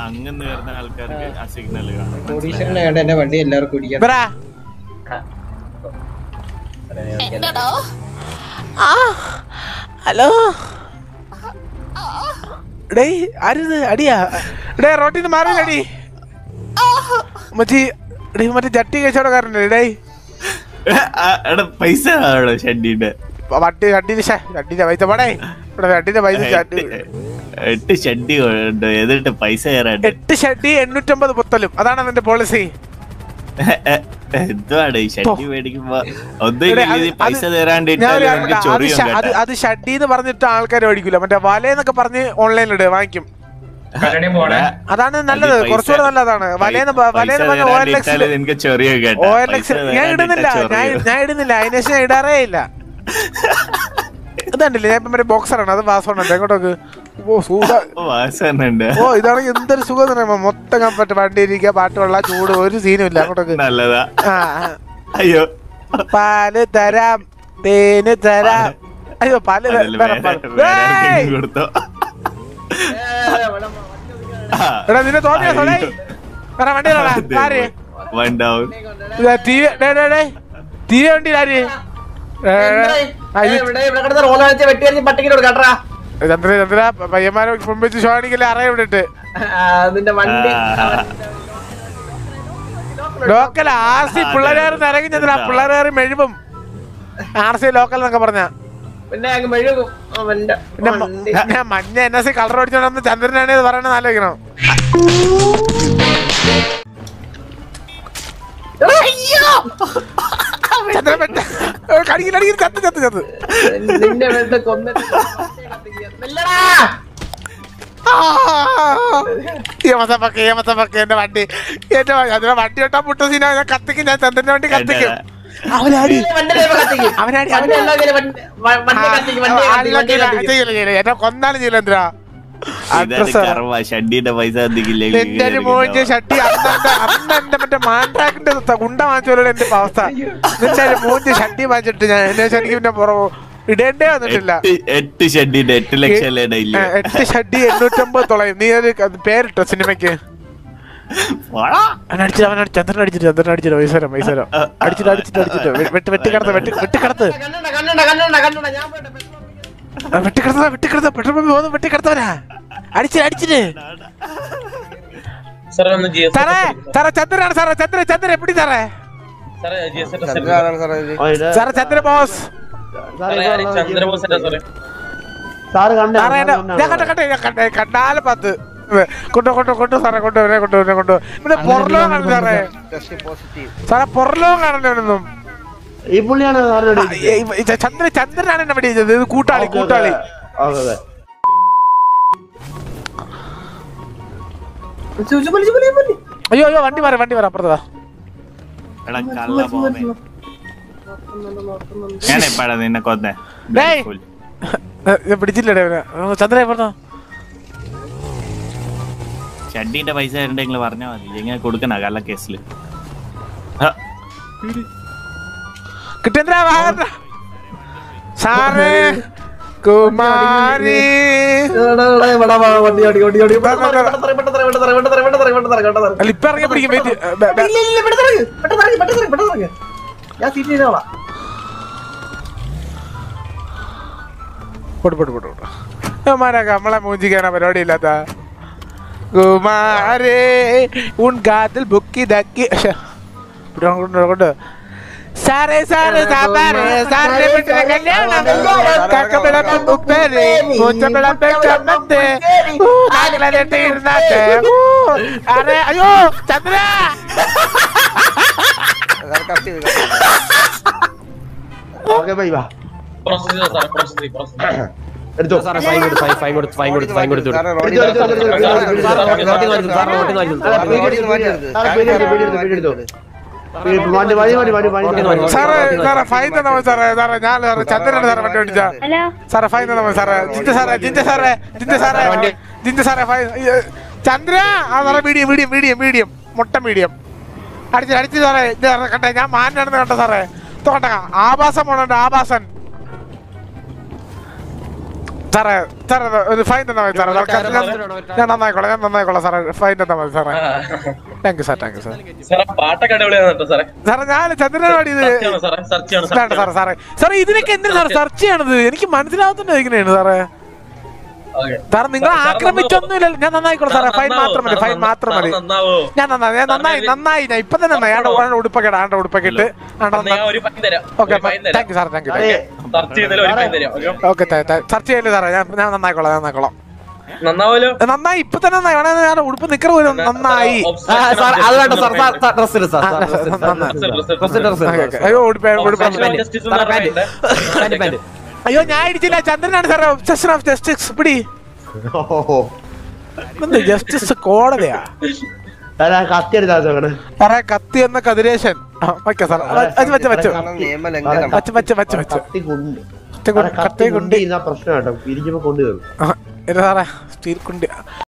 അങ്ങനെ വരുന്ന ആൾക്കാർക്ക് ആ സിഗ്നൽ കാണും ഓഡീഷനിൽ കണ്ട എന്റെ വണ്ടി എല്ലാവർക്കും ഇടിക്കാം ബ്രാ എന്നടോ ആ ഹലോ ഡേയ് ആരിത് അടിയാ ഡേ റോട്ടിൽ നിന്ന് മാറിയില്ലടി മച്ചി ഡേ മറ്റേ ജട്ടി കച്ചവടക്കാരൻ്റെ ഡേയ് ആ, എടാ പൈസ ആണോ ഷെഡിന്റെ വട്ടി വട്ടിന്റെ ചട്ടിന്റെ പൈസ പടേ ഇവിടെ വട്ടിന്റെ പൈസ ചട്ടി എട്ട് ഷെഡി ഉണ്ട് എന്നിട്ട് പൈസ കയറാണ്ട് എട്ട് ഷട്ടി എണ്ണൂറ്റമ്പത് പുത്തലും അതാണ് അതിന്റെ പോളിസി എന്തുവാണ് ഈ ഷെഡി മേടിക്കുമ്പോ ഒന്നും എടേ, അത് ഇല്ലെങ്കിൽ പൈസ അത് തരാണ്ട് ഞാൻ ഇട്ടാൽ ഒരു നമുക്ക് അത് ചൊറിയും ഷ- അത് കേട്ടാ അത് ഷഡ്ഡി എന്ന് പറഞ്ഞിട്ട് ആൾക്കാർ മേടിക്കൂല മറ്റേ വലയെന്നൊക്കെ പറഞ്ഞ് ഓൺലൈനിൽ ഇട് വാങ്ങിക്കും അതാണ് നല്ലത് പൈസ- കുറച്ചുകൂടെ നല്ലതാണ് വലയെന്ന് പ- വലയെന്ന് പറഞ്ഞ ഒ എൽ എക്സിൽ എനിക്ക് ചൊറിയും കേട്ടാ ഒ എൽ എക്സ് ഞാൻ ഇടുന്നില്ല ഞാൻ ഞാൻ ഇടുന്നില്ല അതിന് ശേഷം ഞാൻ ഇടാറേ ഇല്ല ഇതുണ്ടല്ലേ ഞാൻ ഇപ്പം മറ്റേ ബോക്സറാണ് അത് പാസ്വേഡ് എങ്ങോട്ടൊക്കെ ഓ സൂത വാസനുണ്ട് ഓ ഇതാണെങ്കിൽ എന്തൊരു സുഖം എന്ന് പറയുമ്പോ മൊത്തം കംഫർട്ട് വണ്ടി ഇരിക്കുക പാട്ട് വെള്ള ചൂട് ഒരു സീനും ഇല്ല അങ്ങോട്ടൊക്കെ നല്ലതാ ആ ആ. അയ്യോ പാല് തരാം തേന് തരാം അയ്യോ പാല് ത- അതില് വേറെ പാല്. വേറെ- വേറെ ഏയ്! ആർക്കെങ്കിലും കൊടുത്തോ ആ, എടാ നിന്നെ തോന്നിയോ സോളേ വേറെ വണ്ടി ഇല്ലടാ. അതെ, ആര് one down. ഇതാ T V day day day T V വണ്ടി ആര് ഏ, ആ, ഇത് ഇവിടെ ഇവിടെ കിടന്ന് റോള വെച്ച് വെട്ടി പട്ടിക്കിട്ട് കൊടുക്കാട്ടാ ചന്ദ്ര ചന്ദ്ര പയ്യന്മാരെ മുമ്പ് വെച്ച് ഷോണിക്കല്ലേ അറിയാൻ വിട്ടിട്ട് നിന്റെ വണ്ടി ആ, ലോക്കൽ ആർ സി പിള്ളേരെ ഇറങ്ങി ചന്ദ്ര പിള്ളേരെ മെഴുകും ആർ സി ലോക്കൽ എന്നൊക്കെ പറഞ്ഞ പിന്നെ അങ്ങ് മെഴുകും അവന്റെ പിന്നെ മ- വണ്ടി. പിന്നെ മഞ്ഞ എൻ എസ് സി കളർ ഓടിച്ചോണ്ടെന്ന് ചന്ദ്രനാണ് ഇത് പറയണത് ആലോചിക്കണം ചന്ദ്രൻ പെട്ട- ഏ, കടിക്കില്ല കടിക്കില്ല ചത്ത് ചത്ത് ചത്ത് നിന്നെ വെറുതെ കൊന്നിട്ട് നില്ലെടാ. ഏമസപ്പൊക്കെ ഏമസപ്പൊക്കെ എന്റെ വണ്ടി എന്റെ വ- അതിന്റെ വണ്ടി ഒട്ടാ പുട്ട സീന ഞാൻ കത്തിക്കും ഞാൻ ചന്ദ്രന്റെ വണ്ടി കത്തിക്കും അവനാടി നിന്റെ വണ്ടി ദൈവം കത്തിക്കും. അവനാടി വണ്ടി unlock വണ്ടി വ- വണ്ടി കത്തിക്കും, വണ്ടി കത്തിക്കും, വണ്ടി കത്തിക്കും. ചെയ്യില്ല ചെയ്യില്ല എന്നെ കൊന്നാലും ചെയ്യില്ല എന്തിനാ ഇതാണ് കർമ്മ ഷഡിയുടെ പൈസ എന്തെങ്കിലും എന്റെ ഒരു മോന്റെ ഷട്ടി അന്നെ അന്ന് എന്റെ മറ്റേ മാൻട്രാക്കിന്റെ ഗുണ്ട വാങ്ങിച്ചോലോ എന്റെ ഇപ്പൊ അവസ്ഥ നിന്റെ ഒരു മോന്റെ ഷട്ടി വാങ്ങിച്ചിട്ട് ഞാൻ എന്നെ എനിക്ക് പിന്നെ പുറമോ ഇടേണ്ടേ വന്നിട്ടില്ല എട്ട് ഷഡിന്റെ എട്ട് ലക്ഷം അല്ലേ ഇല്ല ഏ, എട്ട് ഷഡ്ഡി എണ്ണൂറ്റമ്പത് തൊളയും നീ ഒരു ക- പേരിട്ടോ സിനിമയ്ക്ക് അവനടിച്ചിട്ട് അവനടി ചന്ദ്രൻ അടിച്ചിട്ട് ചന്ദ്രൻ അടിച്ചിട്ട് വൈസരം വൈസരം അടിച്ചിട്ട് അടിച്ചിട്ട് അടിച്ചിട്ട് വെ- വെട്ടി വെട്ടിക്കിടത്ത് വെട്ടി വെട്ടിക്കിടത്ത് കണ്ണുണ്ട, കണ്ണുണ്ട, കണ്ണുണ്ട, കണ്ണുണ്ട. ഞാൻ പോയിട്ട് പെട്രോൾ ആ, വെട്ടിക്കിടത്തതാ വെട്ടിക്കിടത്ത പെട്രോൾ പമ്പ് പോകുന്നു വെട്ടിക്കിടത്തവനാ അടിച്ചിട്ട് അടിച്ചിട്ട് സാറേ ഒന്ന് ജി എസ് സാറേ സാറേ ചന്ദ്രനാണ് സാറേ ചന്ദ്രൻ ചന്ദ്രൻ എപ്പിടി സാറേ സാറേ ജി എസ് സാറേ ചന്ദ്ര ബോസ് ചന്ദ്രബോസ് അല്ല സാറേ സാറേ എന്നെ ഞാൻ കണ്ട കണ്ടേ ഞാൻ കണ്ടേ കണ്ടാല് പത്ത് കൊണ്ടു കൊണ്ടു കൊണ്ടു സാറേ കൊണ്ടു വരെ കൊണ്ടു വരെ കൊണ്ടു പിന്നെ പുറലോ കാണുന്നു സാറേ സാറേ പുറലോ കാണുന്നവനൊന്നും ഈ പുള്ളിയാണ് സാറിനോട് ആ, ഈ- ഈ ചന്ദ്ര ചന്ദ്രനാണ് എന്നെ വെടിയിച്ചത് ഇത് കൂട്ടാളി കൂട്ടാളി ചുച്ചു പൊലി, ചുച്ചു പൊലി, പൊലി. അയ്യോ അയ്യോ വണ്ടി മാറി വണ്ടി മാറി അപ്പുറത്താ എടാ കള്ള പോമേ ഞാൻ എപ്പാടാ നിന്നെ കൊന്നേ ഡേയ്. ഞാൻ പിടിച്ചില്ലടേ അവനെ ആ, ചന്ദ്ര എപ്പുറത്താ ഷഡിന്റെ പൈസ തരണ്ടെങ്കിൽ പറഞ്ഞാ മതി എങ്ങനെ കൊടുക്കണ കള്ള കേസില് കിട്ടേന്ദ്ര സാറേ കുമാരി എടാ, എടാ, ഇവിടെ വാ, വണ്ടി ഓടി, ഓടി, ഓടി. ഇവിടെ തറ, ഇവിടെ തറ, ഇവിടെ തറ, ഇവിടെ തറ, ഇവിടെ തറ, ഇവിടെ തറ, ഇവിടെ തറ, ഇവിടെ തറ. അല്ല ഇപ്പൊ ഇറങ്ങി പിടിക്കും വെയിറ്റ് ബ- ബ- ഇല്ല, ഇല്ല, ഇവിടെ തറ, ഇവിടെ തറ, ഇവിടെ തറ, ഇവിടെ തറ. ഞാൻ സീറ്റ് ചെയ്തോളാം പോട്ട് പോട്ട് പോട്ട് പോട്ട് അവന്മാരൊക്കെ നമ്മളെ മൂഞ്ചിക്കാനാ പരിപാടി ഇല്ലാത്ത കുമാരേ ഉൻ ഗാതിൽ ബുക്കി ദക്കി കൊണ്ട് സാറേ സാറേ സാമ്പാറേ സാറിനെ പെട്ടിലെ കല്യാണം കക്കപ്പിളപ്പം ഉപ്പേരി പൂച്ചപ്പിളപ്പം ചമ്മന്തി ഊ, നാട്ടിലെ ഇരുന്നാട്ടെ ഊ, അറേ അയ്യോ ചന്ദ്ര ഓക്കെ ബൈ വാ പ്രോസസ് ചെയ്തോ സാറേ പ്രോസസ് ചെയ്ത് പ്രോസസ് ചെയ്ത് എടുത്തോ സാറേ ഫൈൻ കൊടുത്തു ഫൈൻ ഫൈൻ കൊടുത്തു ഫൈൻ കൊടുത്തു ഫൈൻ കൊടുത്തു എടുത്തോ, എടുത്തോ, എടുത്തോ, എടുത്തോ, എടുത്തോ, എടുത്തോ. സാർ റോട്ടിൽ കാണിച്ചു സാർ റോട്ടിൽ കാണിച്ചു സാറേ, പേടി എടുത്തോ, പേടി എടുത്തോ. സാറേ, പേടി എടുത്തോ, പേടി എടുത്തോ, പേടി എടുത്തോ. പേടി- വണ്ടി വണ്ടി വണ്ടി വണ്ടി വണ്ടി സാറേ സാറേ ഫൈൻ തന്നാ മതി സാറേ സാറേ ഞാൻ സാറേ ചന്ദ്രനാണ് സാറേ വണ്ടി ഓടിച്ച ഹലോ സാറേ ഫൈൻ തന്നാ മതി സാറേ ജിഞ്ച സാറേ ജിഞ്ച സാറേ ജിഞ്ച സാറേ ജിഞ്ച സാറേ ഫൈൻ ഈ, ചന്ദ്ര ആ സാറേ മീഡിയം മീഡിയം മീഡിയം മീഡിയം മുട്ട മീഡിയം അടിച്ച് അടിച്ച് സാറേ ഇത് സാറേ കണ്ടേ ഞാൻ മാനാണെന്ന് കണ്ട സാറേ തോട്ട ആഭാസം പോണുണ്ട് ആഭാസൻ സാറേ സാറേ ഒരു ഫൈൻ തന്നാ മതി സാറേ തൽക്കാലം ഞാൻ ഞാൻ നന്നായിക്കോളാം ഞാൻ നന്നായിക്കോളാം സാറേ ഫൈൻ തന്നാ മതി സാറേ thank you sir thank you sir സാറേ പാട്ടൊക്കെ അടിപൊളിയാണ് കേട്ടോ സാറേ സാറേ ഞാൻ ചന്ദ്രനോട് ഇത് സത്യാണ് സാറേ സത്യാണ് വേണ്ട സാറേ സാറേ സാറേ ഇതിനൊക്കെ എന്തിനാ സാർ സെർച്ച് ചെയ്യണത് എനിക്ക് മനസ്സിലാവുന്നുണ്ട് എങ്ങനെയാണ് സാറേ ഓക്കെ സാർ നിങ്ങൾ ആക്രമിച്ചൊന്നുമില്ലല്ലോ ഞാൻ നന്നായിക്കോളാം സാറേ ഫൈൻ മാത്രം മതി ഫൈൻ മാത്രം മതി നന്നാവോ ഞാൻ നന്നായി ഞാൻ നന്നായി നന്നായി ഞാൻ ഇപ്പൊ തന്നെ നന്നായി ആണ്ട് ആണ്ട് ഉടുപ്പൊക്കെ ഇടാം ആണ്ട് ഉടുപ്പൊക്കെ ഇട്ട് ആണ്ട് എന്നാ ഞാൻ ഒരു ഫൈൻ തരാം ഓക്കെ ഒരു ഫൈൻ തരാം thank you sir thank you അതെ സെർച്ച് ചെയ്തതിൽ ഒരു ഫൈൻ തരാം ഓക്കെ ഓക്കെ സെർച്ച് ചെയ്യല്ലേ സാറേ ഞാൻ ഞാൻ നന്നായിക്കോളാം ഞാൻ നന്നായിക്കോളാം നന്നാവല്ലോ നന്നായി ഇപ്പൊ തന്നെ നന്നായി വേണേ ഞാൻ ഉടുപ്പ് നിക്കറ് പോലും നന്നായി ആ, സാർ അത് വേണ്ട സാർ സാർ സാർ ഡ്രസ് ഇട് സാർ ആ, സാർ ഡ്രസ് ഇട്, നന്നായി. Dress dress okay, okay. അയ്യോ ഉടുപ്പ് ഉടുപ്പ് സാർ പാന്റ് പാന്റ് പാന്റ് അയ്യോ ഞാൻ ഇടിച്ചില്ല ചന്ദ്രനാണ് സാറേ ഒബ്സഷൻ ഓഫ് ജസ്റ്റിസ് പിടി ഓഹോ എന്ത് ജസ്റ്റിസ് കോടതിയാ സാറേ ആ കത്തി എടുത്താ സാറേ കത്തി എന്ന കതിരേശൻ ആ, വയ്ക്കാം സാർ വെച്ച് വെച്ച് വെച്ച് നിയമലംഘനം വെച്ച് വെച്ച് വെച്ച് വെച്ച് കത്തി കൊണ്ട് കത്തി കൊണ്ട് കത്തി കത്തി കൊണ്ട് കൊണ്ട് ഇരുന്നാ പ്രശ്നം കേട്ടോ പിരിക്കുമ്പോ കൊണ്ടുവരും ആ, ഇല്ല സാറേ സ്റ്റീൽ കുണ്ടി